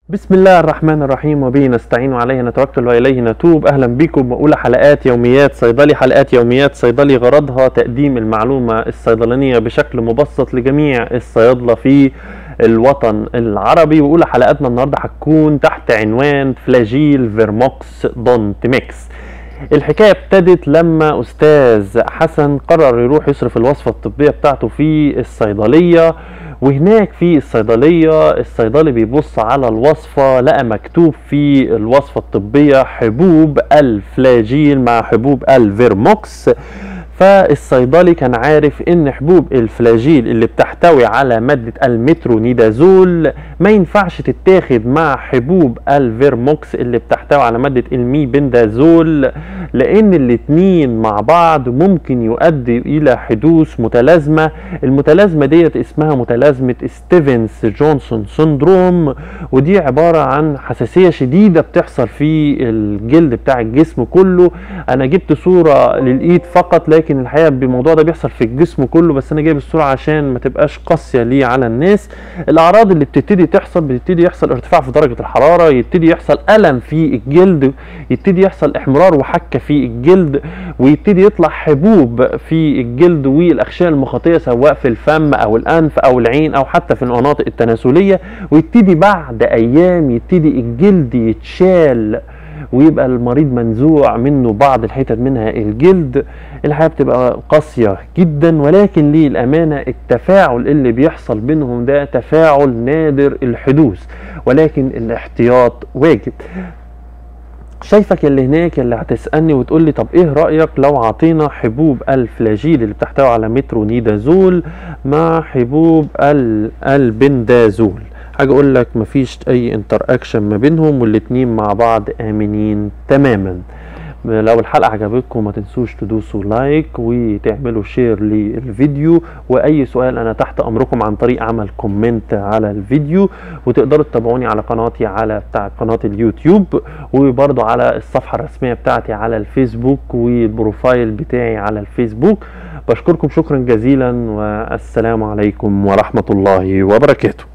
بسم الله الرحمن الرحيم وبه نستعين عليه نتوكل واليه نتوب اهلا بكم واولى حلقات يوميات صيدلي حلقات يوميات صيدلي غرضها تقديم المعلومه الصيدلانيه بشكل مبسط لجميع الصيادله في الوطن العربي واولى حلقاتنا النهارده هتكون تحت عنوان فلاجيل فيرموكس دونت ميكس الحكايه ابتدت لما استاذ حسن قرر يروح يصرف الوصفه الطبيه بتاعته في الصيدليه وهناك في الصيدليه الصيدلي بيبص على الوصفه لقى مكتوب في الوصفه الطبيه حبوب الفلاجيل مع حبوب الفيرموكس فالصيدلي كان عارف ان حبوب الفلاجيل اللي بتحتوي على مادة المترونيدازول ما ينفعش تتاخد مع حبوب الفيرموكس اللي بتحتوي على مادة الميبندازول لان الاتنين مع بعض ممكن يؤدي الى حدوث متلازمة المتلازمة ديت اسمها متلازمة ستيفنز جونسون سندروم ودي عبارة عن حساسية شديدة بتحصل في الجلد بتاع الجسم كله انا جبت صورة للايد فقط لكن لكن الحقيقه الموضوع ده بيحصل في الجسم كله بس انا جايب الصوره عشان ما تبقاش قاسيه ليه على الناس الاعراض اللي بتبتدي تحصل بتبتدي يحصل ارتفاع في درجه الحراره يبتدي يحصل الم في الجلد يبتدي يحصل احمرار وحكه في الجلد ويبتدي يطلع حبوب في الجلد والاغشيه المخاطيه سواء في الفم او الانف او العين او حتى في المناطق التناسليه ويبتدي بعد ايام يبتدي الجلد يتشال ويبقى المريض منزوع منه بعض الحتت منها الجلد الحياه بتبقى قاسيه جدا ولكن للامانه التفاعل اللي بيحصل بينهم ده تفاعل نادر الحدوث ولكن الاحتياط واجب شايفك اللي هناك اللي هتسالني وتقول لي طب ايه رايك لو عطينا حبوب الفلاجيل اللي بتحتوي على مترونيدازول مع حبوب البندازول حاجه اقول لك مفيش اي انتر اكشن ما بينهم والاتنين مع بعض امنين تماما لو الحلقه عجبتكم ما تنسوش تدوسوا لايك وتعملوا شير للفيديو واي سؤال انا تحت امركم عن طريق عمل كومنت على الفيديو وتقدروا تتابعوني على قناتي على بتاع قناه اليوتيوب وبرضو على الصفحه الرسميه بتاعتي على الفيسبوك والبروفايل بتاعي على الفيسبوك بشكركم شكرا جزيلا والسلام عليكم ورحمه الله وبركاته